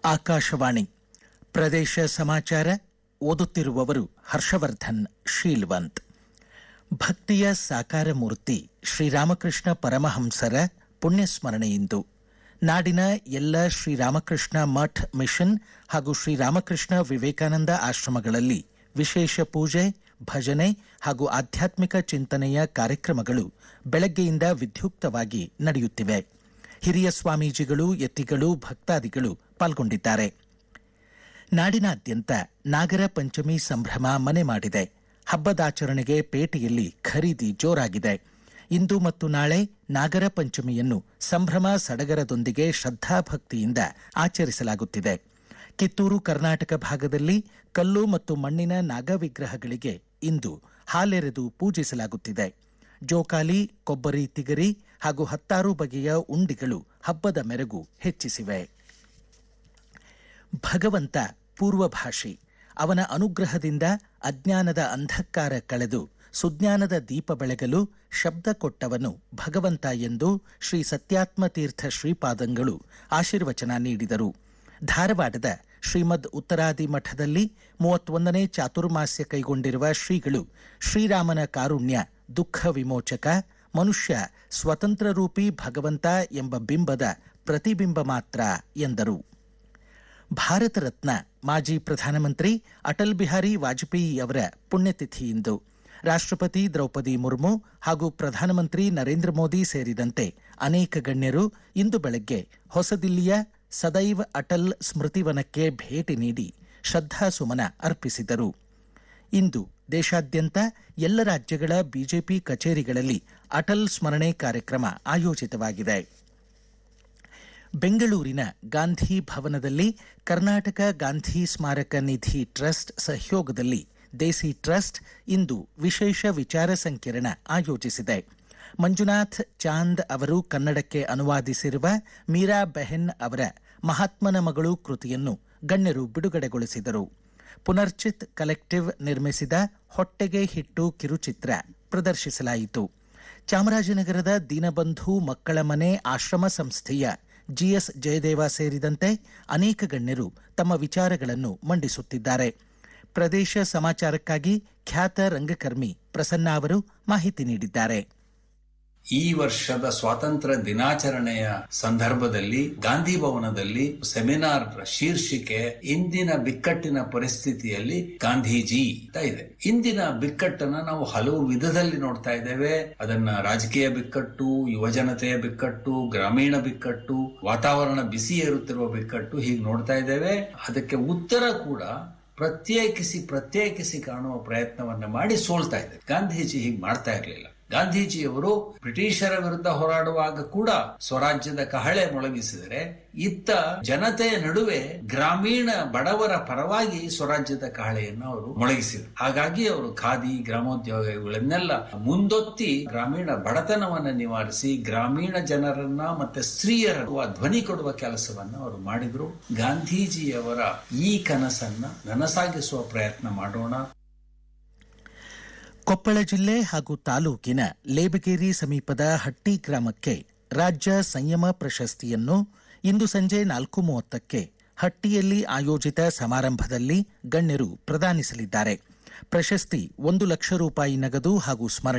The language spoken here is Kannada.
ಆಕಾಶವಾಣಿ ಪ್ರದೇಶ ಸಮಾಚಾರ ಓದುತ್ತಿರುವವರು ಹರ್ಷವರ್ಧನ್ ಶೀಲ್ವಂತ್ ಭಕ್ತಿಯ ಸಾಕಾರ ಮೂರ್ತಿ ಶ್ರೀರಾಮಕೃಷ್ಣ ಪರಮಹಂಸರ ಪುಣ್ಯಸ್ಮರಣೆಯಿಂದು ನಾಡಿನ ಎಲ್ಲ ಶ್ರೀರಾಮಕೃಷ್ಣ ಮಠ್ ಮಿಷನ್ ಹಾಗೂ ಶ್ರೀರಾಮಕೃಷ್ಣ ವಿವೇಕಾನಂದ ಆಶ್ರಮಗಳಲ್ಲಿ ವಿಶೇಷ ಪೂಜೆ ಭಜನೆ ಹಾಗೂ ಆಧ್ಯಾತ್ಮಿಕ ಚಿಂತನೆಯ ಕಾರ್ಯಕ್ರಮಗಳು ಬೆಳಗ್ಗೆಯಿಂದ ವಿದ್ಯುಕ್ತವಾಗಿ ನಡೆಯುತ್ತಿವೆ ಹಿರಿಯ ಸ್ವಾಮೀಜಿಗಳು ಯತಿಗಳು ಭಕ್ತಾದಿಗಳು ಪಾಲ್ಗೊಂಡಿದ್ದಾರೆ ನಾಡಿನಾದ್ಯಂತ ನಾಗರ ಪಂಚಮಿ ಸಂಭ್ರಮ ಮನೆ ಮಾಡಿದೆ ಹಬ್ಬದಾಚರಣೆಗೆ ಪೇಟೆಯಲ್ಲಿ ಖರೀದಿ ಜೋರಾಗಿದೆ ಇಂದು ಮತ್ತು ನಾಳೆ ನಾಗರ ಪಂಚಮಿಯನ್ನು ಸಂಭ್ರಮ ಸಡಗರದೊಂದಿಗೆ ಶ್ರದ್ಧಾಭಕ್ತಿಯಿಂದ ಆಚರಿಸಲಾಗುತ್ತಿದೆ ಕಿತ್ತೂರು ಕರ್ನಾಟಕ ಭಾಗದಲ್ಲಿ ಕಲ್ಲು ಮತ್ತು ಮಣ್ಣಿನ ನಾಗವಿಗ್ರಹಗಳಿಗೆ ಇಂದು ಹಾಲೆರೆದು ಪೂಜಿಸಲಾಗುತ್ತಿದೆ ಜೋಕಾಲಿ ಕೊಬ್ಬರಿ ತಿಗರಿ ಹಾಗೂ ಹತ್ತಾರು ಬಗೆಯ ಉಂಡಿಗಳು ಹಬ್ಬದ ಮೆರುಗು ಹೆಚ್ಚಿಸಿವೆ ಭಗವಂತ ಪೂರ್ವಭಾಷಿ ಅವನ ಅನುಗ್ರಹದಿಂದ ಅಜ್ಞಾನದ ಅಂಧಕಾರ ಕಳೆದು ಸುಜ್ಞಾನದ ದೀಪ ಬೆಳಗಲು ಶಬ್ದ ಕೊಟ್ಟವನು ಭಗವಂತ ಎಂದು ಶ್ರೀ ಸತ್ಯಾತ್ಮ ತೀರ್ಥ ಶ್ರೀಪಾದಂಗಳು ಆಶೀರ್ವಚನ ನೀಡಿದರು ಧಾರವಾಡದ ಶ್ರೀಮದ್ ಉತ್ತರಾದಿ ಮಠದಲ್ಲಿ ಮೂವತ್ತೊಂದನೇ ಚಾತುರ್ಮಾಸ್ಯ ಕೈಗೊಂಡಿರುವ ಶ್ರೀಗಳು ಶ್ರೀರಾಮನ ಕಾರುಣ್ಯ ದುಃಖ ವಿಮೋಚಕ ಮನುಷ್ಯ ಸ್ವತಂತ್ರ ರೂಪಿ ಭಗವಂತ ಎಂಬ ಬಿಂಬದ ಪ್ರತಿಬಿಂಬ ಮಾತ್ರ ಎಂದರು ಭಾರತ ರತ್ನ ಮಾಜಿ ಪ್ರಧಾನಮಂತ್ರಿ ಅಟಲ್ ಬಿಹಾರಿ ವಾಜಪೇಯಿ ಅವರ ಪುಣ್ಯತಿಥಿ ಇಂದು ರಾಷ್ಟ್ರಪತಿ ದ್ರೌಪದಿ ಮುರ್ಮು ಹಾಗೂ ಪ್ರಧಾನಮಂತ್ರಿ ನರೇಂದ್ರ ಮೋದಿ ಸೇರಿದಂತೆ ಅನೇಕ ಗಣ್ಯರು ಇಂದು ಬೆಳಗ್ಗೆ ಹೊಸದಿಲ್ಲಿಯ ಸದೈವ್ ಅಟಲ್ ಸ್ಮೃತಿವನಕ್ಕೆ ಭೇಟಿ ನೀಡಿ ಶ್ರದ್ಧಾಸುಮನ ಅರ್ಪಿಸಿದರು ಇಂದು ದೇಶಾದ್ಯಂತ ಎಲ್ಲ ರಾಜ್ಯಗಳ ಬಿಜೆಪಿ ಕಚೇರಿಗಳಲ್ಲಿ ಅಟಲ್ ಸ್ಮರಣೆ ಕಾರ್ಯಕ್ರಮ ಆಯೋಜಿತವಾಗಿದೆ ಬೆಂಗಳೂರಿನ ಗಾಂಧಿ ಭವನದಲ್ಲಿ ಕರ್ನಾಟಕ ಗಾಂಧಿ ಸ್ಮಾರಕ ನಿಧಿ ಟ್ರಸ್ಟ್ ಸಹಯೋಗದಲ್ಲಿ ದೇಸಿ ಟ್ರಸ್ಟ್ ಇಂದು ವಿಶೇಷ ವಿಚಾರ ಸಂಕಿರಣ ಆಯೋಜಿಸಿದೆ ಮಂಜುನಾಥ್ ಚಾಂದ್ ಅವರು ಕನ್ನಡಕ್ಕೆ ಅನುವಾದಿಸಿರುವ ಮೀರಾ ಬೆಹೆನ್ ಅವರ ಮಹಾತ್ಮನ ಮಗಳು ಕೃತಿಯನ್ನು ಗಣ್ಯರು ಬಿಡುಗಡೆಗೊಳಿಸಿದರು ಪುನರ್ಚಿತ್ ಕಲೆಕ್ಟಿವ್ ನಿರ್ಮಿಸಿದ ಹೊಟ್ಟೆಗೆ ಹಿಟ್ಟು ಕಿರುಚಿತ್ರ ಪ್ರದರ್ಶಿಸಲಾಯಿತು ಚಾಮರಾಜನಗರದ ದೀನಬಂಧು ಮಕ್ಕಳ ಮನೆ ಆಶ್ರಮ ಸಂಸ್ಥೆಯ ಜಿಎಸ್ ಜಯದೇವ ಸೇರಿದಂತೆ ಅನೇಕ ಗಣ್ಯರು ತಮ್ಮ ವಿಚಾರಗಳನ್ನು ಮಂಡಿಸುತ್ತಿದ್ದಾರೆ ಪ್ರದೇಶ ಸಮಾಚಾರಕ್ಕಾಗಿ ಖ್ಯಾತ ರಂಗಕರ್ಮಿ ಪ್ರಸನ್ನ ಅವರು ಮಾಹಿತಿ ನೀಡಿದ್ದಾರೆ ಈ ವರ್ಷದ ಸ್ವಾತಂತ್ರ್ಯ ದಿನಾಚರಣೆಯ ಸಂದರ್ಭದಲ್ಲಿ ಗಾಂಧಿ ಭವನದಲ್ಲಿ ಸೆಮಿನಾರ್ ಶೀರ್ಷಿಕೆ ಇಂದಿನ ಬಿಕ್ಕಟ್ಟಿನ ಪರಿಸ್ಥಿತಿಯಲ್ಲಿ ಗಾಂಧೀಜಿ ಅಂತ ಇದೆ ಇಂದಿನ ಬಿಕ್ಕಟ್ಟನ್ನ ನಾವು ಹಲವು ವಿಧದಲ್ಲಿ ನೋಡ್ತಾ ಇದ್ದೇವೆ ಅದನ್ನ ರಾಜಕೀಯ ಬಿಕ್ಕಟ್ಟು ಯುವಜನತೆಯ ಬಿಕ್ಕಟ್ಟು ಗ್ರಾಮೀಣ ಬಿಕ್ಕಟ್ಟು ವಾತಾವರಣ ಬಿಸಿ ಏರುತ್ತಿರುವ ಬಿಕ್ಕಟ್ಟು ಹೀಗೆ ನೋಡ್ತಾ ಇದ್ದೇವೆ ಅದಕ್ಕೆ ಉತ್ತರ ಕೂಡ ಪ್ರತ್ಯೇಕಿಸಿ ಪ್ರತ್ಯೇಕಿಸಿ ಕಾಣುವ ಪ್ರಯತ್ನವನ್ನ ಮಾಡಿ ಸೋಲ್ತಾ ಇದೆ ಗಾಂಧೀಜಿ ಹೀಗೆ ಮಾಡ್ತಾ ಇರಲಿಲ್ಲ ಗಾಂಧೀಜಿಯವರು ಬ್ರಿಟಿಷರ ವಿರುದ್ಧ ಹೋರಾಡುವಾಗ ಕೂಡ ಸ್ವರಾಜ್ಯದ ಕಹಳೆ ಮೊಳಗಿಸಿದರೆ ಇತ್ತ ಜನತೆಯ ನಡುವೆ ಗ್ರಾಮೀಣ ಬಡವರ ಪರವಾಗಿ ಸ್ವರಾಜ್ಯದ ಕಹಳೆಯನ್ನು ಅವರು ಮೊಳಗಿಸಿದರು ಹಾಗಾಗಿ ಅವರು ಖಾದಿ ಗ್ರಾಮೋದ್ಯೋಗಗಳನ್ನೆಲ್ಲ ಮುಂದೊತ್ತಿ ಗ್ರಾಮೀಣ ಬಡತನವನ್ನ ನಿವಾರಿಸಿ ಗ್ರಾಮೀಣ ಜನರನ್ನ ಮತ್ತೆ ಸ್ತ್ರೀಯರ ಧ್ವನಿ ಕೊಡುವ ಕೆಲಸವನ್ನ ಅವರು ಮಾಡಿದ್ರು ಗಾಂಧೀಜಿಯವರ ಈ ಕನಸನ್ನ ನನಸಾಗಿಸುವ ಪ್ರಯತ್ನ ಮಾಡೋಣ ಕೊಪ್ಪಳ ಜಿಲ್ಲೆ ಹಾಗೂ ತಾಲೂಕಿನ ಲೇಬಗೇರಿ ಸಮೀಪದ ಹಟ್ಟಿ ಗ್ರಾಮಕ್ಕೆ ರಾಜ್ಯ ಸಂಯಮ ಪ್ರಶಸ್ತಿಯನ್ನು ಇಂದು ಸಂಜೆ ನಾಲ್ಕು ಮೂವತ್ತಕ್ಕೆ ಹಟ್ಟಿಯಲ್ಲಿ ಆಯೋಜಿತ ಸಮಾರಂಭದಲ್ಲಿ ಗಣ್ಯರು ಪ್ರದಾನಿಸಲಿದ್ದಾರೆ ಪ್ರಶಸ್ತಿ ಒಂದು ಲಕ್ಷ ರೂಪಾಯಿ ನಗದು ಹಾಗೂ ಸ್ಮರಣೆ